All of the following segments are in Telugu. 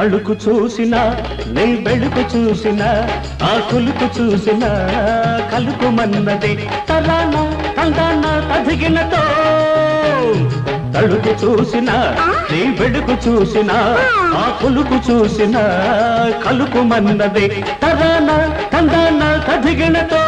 తళుకు చూసిన నీ బెళుకు చూసిన ఆ కులుకు చూసిన కలుకు మన్నది తరాన తందాన తదిగినతో తళుకు చూసిన నీ బెడుకు చూసిన ఆ కులుకు చూసిన కలుకు మన్నది తరాన తందాన తదిగినతో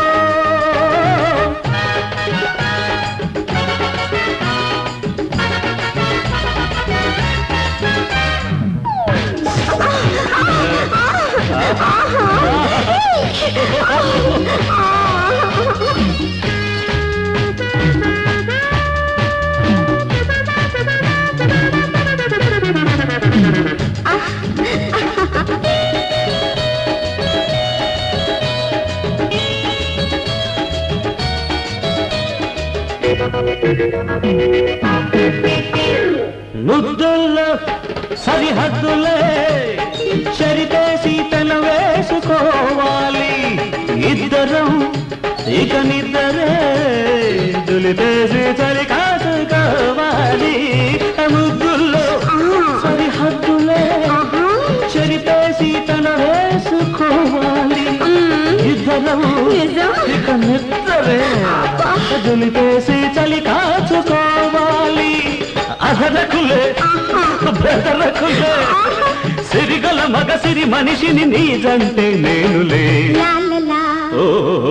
ముద్దుల్లో సరిహద్దులే చరితేసి తన వేసుకోవాలి ఇద్దరం ఇక నిద్దరే దులిపేసి చలి కాసుకోవాలి ముద్దుల్లో సరిహద్దులే చరితేసి తన వేసుకోవాలి ఇద్దరం ఇక నిద్రలే దులిపేసి చలి కాచుకోవాలి అహరకులే బెదరకులే సిరిగల మగ సిరి మనిషిని నీజంటే నేనులే ఓ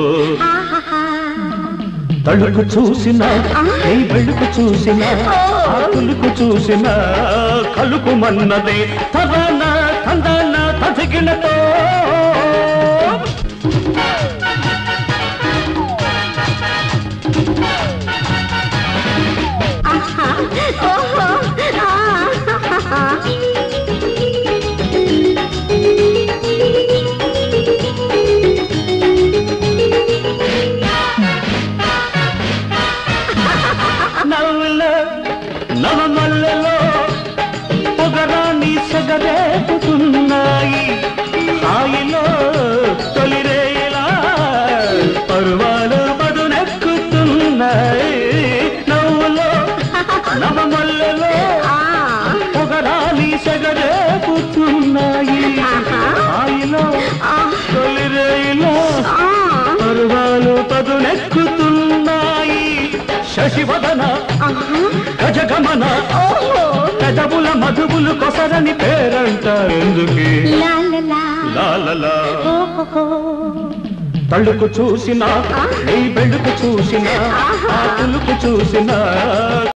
తళుకు చూసిన నీ వెళుకు చూసిన ఆ కులుకు చూసిన కలుకు మన్నదే తదన తందన తదిగినతో నవ్వులో నవమల్లలో పొగరాని సగరేపుతున్నాయి హాయిలో తొలిరేలా పరువాలు పదునెక్కుతున్నాయి నవ్వులో నవమల్లలో పొగరాని సగరేపుతున్నాయి హాయిలో తొలిరేలా పరువాలు పదునెక్కుతున్నాయి శశివదన గజగమన గజబుల మధుబులు కొసరని పేరంటారెందుకే లాలలా తళుకు చూసిన నీ బెడుకు చూసిన ఆ తులుకు చూసిన